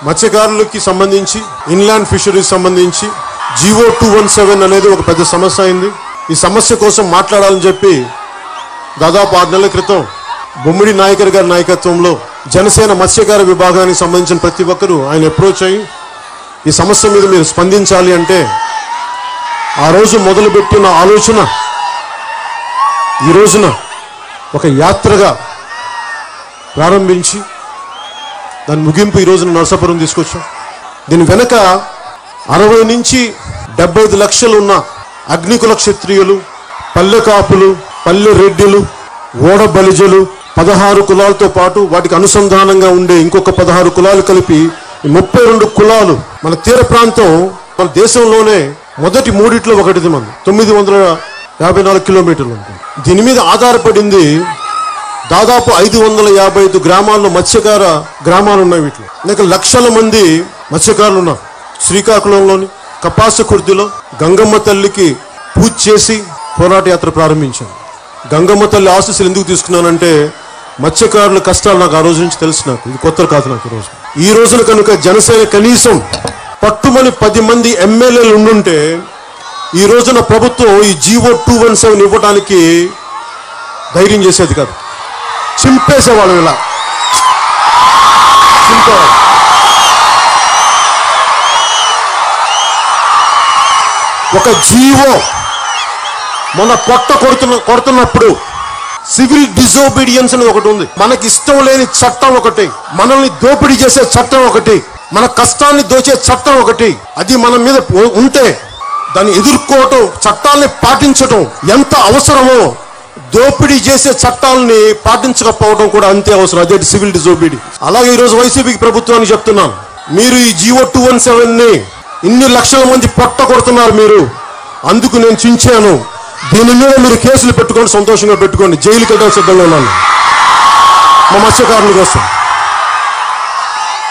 మత్స్యకారులకి సంబంధించి inland fisheries సంబంధించి జీవో టూ వన్ సెవెన్ అనేది ఒక పెద్ద సమస్య అయింది ఈ సమస్య కోసం మాట్లాడాలని చెప్పి దాదాపు ఆరు నెలల క్రితం బొమ్మిడి నాయకర్ గారి నాయకత్వంలో జనసేన మత్స్యకార విభాగానికి సంబంధించిన ప్రతి ఒక్కరూ ఆయన అప్రోచ్ అయ్యి ఈ సమస్య మీద మీరు స్పందించాలి అంటే ఆ రోజు మొదలుపెట్టిన ఆలోచన ఈ రోజున ఒక యాత్రగా ప్రారంభించి దాని ముగింపు ఈ రోజున నరసాపురం తీసుకొచ్చాం దీని వెనక అరవై నుంచి డెబ్బై ఐదు లక్షలు ఉన్న అగ్నికుల క్షత్రియులు పల్లె కాపులు పల్లె రెడ్డిలు ఓడ బలిజలు పదహారు కులాలతో పాటు వాటికి అనుసంధానంగా ఉండే ఇంకొక పదహారు కులాలు కలిపి ఈ ముప్పై రెండు కులాలు మన తీర ప్రాంతం మన దేశంలోనే మొదటి మూడిట్లో ఒకటిది మన తొమ్మిది వందల యాభై నాలుగు కిలోమీటర్లు ఉంటుంది దీని మీద ఆధారపడింది దాదాపు ఐదు వందల యాభై ఐదు గ్రామాల్లో మత్స్యకార గ్రామాలు ఉన్నాయి వీటిలో ఇంకా లక్షల మంది మత్స్యకారులు ఉన్నారు శ్రీకాకుళంలోని కపాస కుర్దిలో గంగమ్మ తల్లికి పూజ చేసి పోరాట యాత్ర ప్రారంభించాను గంగమ్మ తల్లి ఆశీస్సులు ఎందుకు తీసుకున్నానంటే మత్స్యకారుల కష్టాలు నాకు ఆ రోజు నుంచి తెలుసు నాకు ఇది కొత్త కాదు నాకు ఈ రోజు ఈ రోజున కనుక జనసేన కనీసం పట్టుమని పది మంది ఎమ్మెల్యేలు ఉండుంటే ఈ రోజున ప్రభుత్వం ఈ జీవో టూ వన్ సెవెన్ ఇవ్వడానికి ధైర్యం చేసేది కాదు చింపేసేవాళ్ళం ఇలా చింపేవాళ్ళం ఒక జీవో మన పొట్ట కొడుతున్న కొడుతున్నప్పుడు సివిల్ డిజోబీడియన్స్ అని ఒకటి ఉంది మనకి ఇష్టం లేని చట్టం ఒకటి మనల్ని దోపిడీ చేసే చట్టం ఒకటి మన కష్టాన్ని దోచే చట్టం ఒకటి అది మన మీద ఉ- ఉంటే దాన్ని ఎదుర్కోవటం చట్టాల్ని పాటించటం ఎంత అవసరమో దోపిడీ చేసే చట్టాలని పాటించకపోవడం కూడా అంతే అవసరం అదే సివిల్ డిజోబీడీ అలాగే ఈరోజు వైసీపీకి ప్రభుత్వానికి చెప్తున్నాను మీరు ఈ జీవో టూ వన్ సెవెన్ ని ఇన్ని లక్షల మంది పొట్ట కొడుతున్నారు మీరు అందుకు నేను చించాను దీని మీద మీరు కేసులు పెట్టుకొని సంతోషంగా పెట్టుకోండి జైలుకి వెళ్ళడం సిద్ధంగా ఉన్నాను మా మత్స్యకారుల కోసం